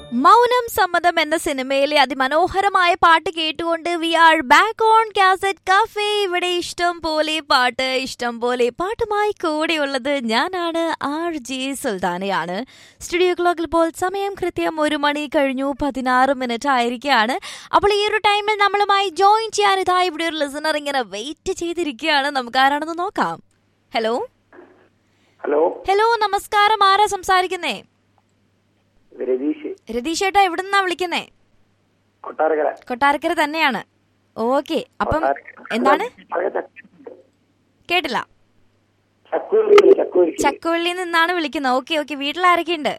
മൗനം സമ്മതം എന്ന സിനിമയിലെ അതിമനോഹരമായ പാട്ട് കേട്ടുകൊണ്ട് we are back on cassette cafe ഇവിടെ ഇഷ്ടം പോലെ പാട്ട് ഇഷ്ടം പോലെ പാട്ടുമായി കൂടെയുള്ളത് ഞാനാണ് ആർ ജെ സുൽത്താനയാണ് സ്റ്റുഡിയോ ക്ലോക്കിൽ ഇപ്പോൾ സമയം കൃത്യം ഒരു മണി കഴിഞ്ഞു പതിനാറ് മിനിറ്റ് ആയിരിക്കുകയാണ് അപ്പോൾ ഈ ഒരു ടൈമിൽ നമ്മളുമായി ജോയിൻ ചെയ്യാൻ ഇതാ ഇവിടെ ഒരു ലിസണർ ഇങ്ങനെ വെയിറ്റ് ചെയ്തിരിക്കുകയാണ് നമുക്ക് ആരാണെന്ന് നോക്കാം ഹലോ ഹലോ ഹലോ നമസ്കാരം ആരാ സംസാരിക്കുന്നേ ഇത് രതീഷ് രതീഷ് ചേട്ടാ എവിടെ നിന്നാ വിളിക്കുന്നേ കൊട്ടാരക്കര കൊട്ടാരക്കര തന്നെയാണ് ഓക്കെ അപ്പം കൊട്ടാരക്കര. എന്താണ് അവിടെ ചക്ക- കേട്ടില്ല ചക്കൂരി ചക്കൂരി ചക്കുവള്ളിയിൽ നിന്നാണ് വിളിക്കുന്നത് ഓക്കെ ഓക്കെ വീട്ടിൽ ആരൊക്കെയുണ്ട്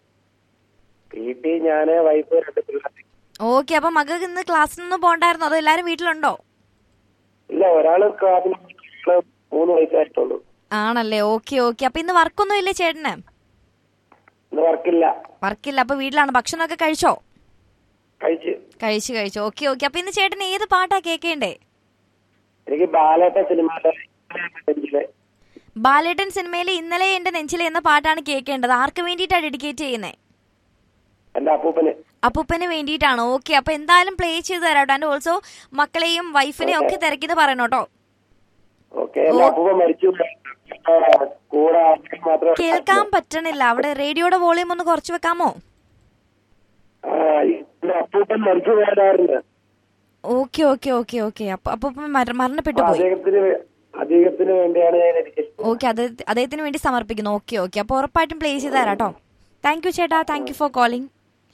വീട്ടിൽ ഞാന് വൈഫ് രണ്ട് പിള്ളേർ ഓക്കെ അപ്പൊ മകൾക്ക് ഇന്ന് ക്ലാസ്സിൽ നിന്ന് പോണ്ടായിരുന്നോ അതോ എല്ലാരും വീട്ടിലുണ്ടോ ഇല്ല ഒരാള് ക്ലാസ്സിൽ ഒരാള് മൂന്ന് വയസ്സായിട്ടുള്ളൂ ആണല്ലേ ഓക്കെ ഓക്കെ അപ്പൊ ഇന്ന് വർക്കൊന്നും ഇല്ലേ ചേട്ടന് ഇന്ന് വർക്കില്ല വർക്കില്ല അപ്പൊ വീട്ടിലാണ് ഭക്ഷണമൊക്കെ കഴിച്ചോ കഴിച്ച് കഴിച്ചു കഴിച്ചു ഓക്കെ ഓക്കെ അപ്പൊ ഇന്ന് ചേട്ടൻ ഏത് പാട്ടാ കേൾക്കേണ്ടേ എനിക്ക് ബാലേട്ട സിനിമയിലെ നെഞ്ചിലെ ബാലേട്ടൻ സിനിമയിലെ ഇന്നലെ എന്റെ നെഞ്ചിലെ എന്ന പാട്ടാണ് കേൾക്കേണ്ടത് ആർക്ക് വേണ്ടിയിട്ടാ ഡെഡിക്കേറ്റ് ചെയ്യുന്നത് എന്റെ അപ്പൂപ്പന് അപ്പൂപ്പന് വേണ്ടിയിട്ടാണ് ഓക്കെ അപ്പൊ എന്തായാലും പ്ലേ ചെയ്ത് തരാം കേട്ടോ ആൻഡ് ഓൾസോ മക്കളെയും വൈഫിനെയും ഒക്കെ തിരക്കിന്ന് പറയണം കേട്ടോ ഓക്കെ എന്റെ അപ്പൂപ്പൻ മരിച്ചു ആ, കൂടെ ആൾക്ക് മാത്രമേ കേൾക്കാൻ പറ്റണില്ല അവിടെ റേഡിയോയുടെ വോളിയം ഒന്ന് കുറച്ച് വെക്കാമോ ആ, എന്റെ അപ്പൂപ്പൻ മരിച്ചു പോയതായിരുന്നു ഓക്കെ ഓക്കെ ഓക്കെ ഓക്കെ അപ്പൊ അപ്പൊ മരണപ്പെട്ടു അപ്പൊ പോയി അദ്ദേഹത്തിന് വേ- അദ്ദേഹത്തിന് വേണ്ടിയാണ് ഞാൻ എനിക്ക് ഓക്കെ അദ്ദേഹത്തിന് വേണ്ടി സമർപ്പിക്കുന്നു ഓക്കെ ഓക്കെ അപ്പൊ ഉറപ്പായിട്ടും പ്ലേ ചെയ്ത് തരാം കേട്ടോ താങ്ക് യു ചേട്ടാ താങ്ക് യു ഫോർ കോളിംഗ്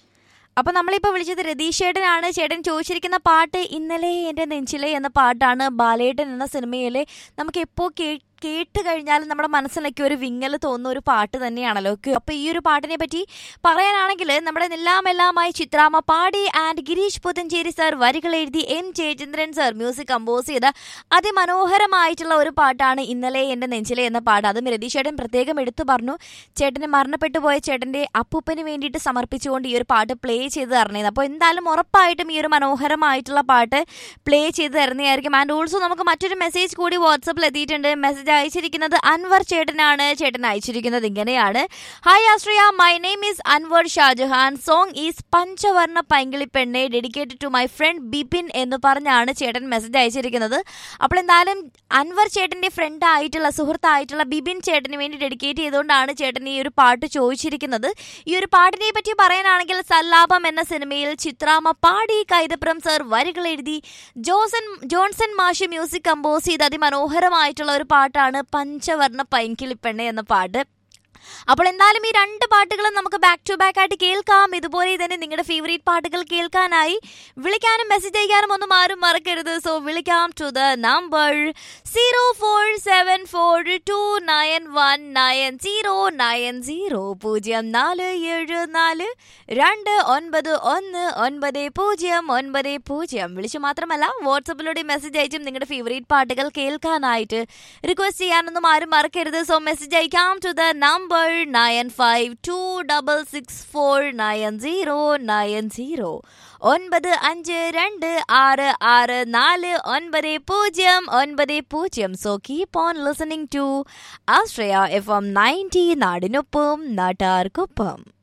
അപ്പൊ നമ്മളിപ്പോ വിളിച്ചത് രതീഷ് ചേട്ടനാണ് ചേട്ടൻ ചോദിച്ചിരിക്കുന്ന പാട്ട് ഇന്നലെ എന്റെ നെഞ്ചിലെ എന്ന പാട്ടാണ് ബാലേട്ടൻ എന്ന സിനിമയിലെ നമുക്ക് എപ്പോ കേ കേട്ട് കഴിഞ്ഞാൽ നമ്മുടെ മനസ്സിലൊക്കെ ഒരു വിങ്ങൽ തോന്നുന്ന ഒരു പാട്ട് തന്നെയാണല്ലോ ഓക്കെ അപ്പൊ ഈ ഒരു പാട്ടിനെ പറ്റി പറയാനാണെങ്കിൽ നമ്മുടെ എല്ലാം എല്ലാമായി ചിത്രാമ പാടി ആൻഡ് ഗിരീഷ് പുത്തഞ്ചേരി സർ വരികൾ എഴുതി M Jayachandran sir music compose ചെയ്ത അതിമനോഹരമായിട്ടുള്ള ഒരു പാട്ടാണ് ഇന്നലെ എന്റെ നെഞ്ചിലെ എന്ന പാട്ട് അതും രതീഷ് ചേട്ടൻ പ്രത്യേകം എടുത്തു പറഞ്ഞു ചേട്ടന് മരണപ്പെട്ടു പോയ ചേട്ടന്റെ അപ്പൂപ്പന് വേണ്ടിയിട്ട് സമർപ്പിച്ചുകൊണ്ട് ഈ ഒരു പാട്ട് പ്ലേ ചെയ്ത് തരണേന്ന് അപ്പോൾ എന്തായാലും ഉറപ്പായിട്ടും ഈ ഒരു മനോഹരമായിട്ടുള്ള പാട്ട് പ്ലേ ചെയ്ത് തരുന്നതായിരിക്കും ആൻഡ് ഓൾസോ നമുക്ക് മറ്റൊരു മെസ്സേജ് കൂടി വാട്സപ്പിൽ എത്തിയിട്ടുണ്ട് മെസ്സേജ് അയച്ചിരിക്കുന്നത് അൻവർ ചേട്ടനാണ് ചേട്ടൻ അയച്ചിരിക്കുന്നത് ഇങ്ങനെയാണ് hi Ashraya my name is Anwar Shajahan song is പഞ്ചവർണ്ണ പൈങ്കിളി പെണ്ണെ dedicated to my friend Bipin എന്ന് പറഞ്ഞാണ് ചേട്ടൻ മെസ്സേജ് അയച്ചിരിക്കുന്നത് അപ്പോൾ എന്തായാലും അൻവർ ചേട്ടന്റെ ഫ്രണ്ട് ആയിട്ടുള്ള സുഹൃത്തായിട്ടുള്ള ബിബിൻ ചേട്ടന് വേണ്ടി ഡെഡിക്കേറ്റ് ചെയ്തുകൊണ്ടാണ് ചേട്ടൻ ഈ ഒരു പാട്ട് ചോദിച്ചിരിക്കുന്നത് ഈ ഒരു പാട്ടിനെ പറ്റി പറയാനാണെങ്കിൽ സല്ലാപം എന്ന സിനിമയിൽ ചിത്രാമ പാടി കൈതപ്രം സർ വരികൾ എഴുതി ജോസൻ ജോൺസൺ മാഷ് മ്യൂസിക് കമ്പോസ് ചെയ്ത് അതിമനോഹരമായിട്ടുള്ള ഒരു പാട്ടാണ് പഞ്ചവർണ്ണ പൈങ്കിളിപ്പെണ്ണ എന്ന പാട്ട് അപ്പോൾ എന്തായാലും ഈ രണ്ട് പാട്ടുകളും നമുക്ക് ബാക്ക് ടു ബാക്ക് ആയിട്ട് കേൾക്കാം ഇതുപോലെ തന്നെ നിങ്ങളുടെ ഫേവറേറ്റ് പാട്ടുകൾ കേൾക്കാനായി വിളിക്കാനും മെസ്സേജ് അയക്കാനും ഒന്നും ആരും മറക്കരുത് സോ വിളിക്കാം to the number zero four seven four two nine one nine zero nine zero പൂജ്യം നാല് ഏഴ് നാല് രണ്ട് ഒൻപത് ഒന്ന് ഒൻപത് പൂജ്യം ഒൻപത് പൂജ്യം വിളിച്ചു മാത്രമല്ല വാട്സപ്പിലൂടെ മെസ്സേജ് അയച്ചും നിങ്ങളുടെ ഫേവറേറ്റ് പാട്ടുകൾ കേൾക്കാനായിട്ട് റിക്വസ്റ്റ് ചെയ്യാനൊന്നും ആരും മറക്കരുത് സോ മെസ്സേജ് അയക്കാം to the number nine five two double six four nine zero nine zero ഒൻപത് അഞ്ച് രണ്ട് ആറ് ആറ് നാല് ഒൻപത് പൂജ്യം ഒൻപത് പൂജ്യം so keep on listening to Ashraya F M ninety നാടിനൊപ്പം നാട്ടാർക്കൊപ്പം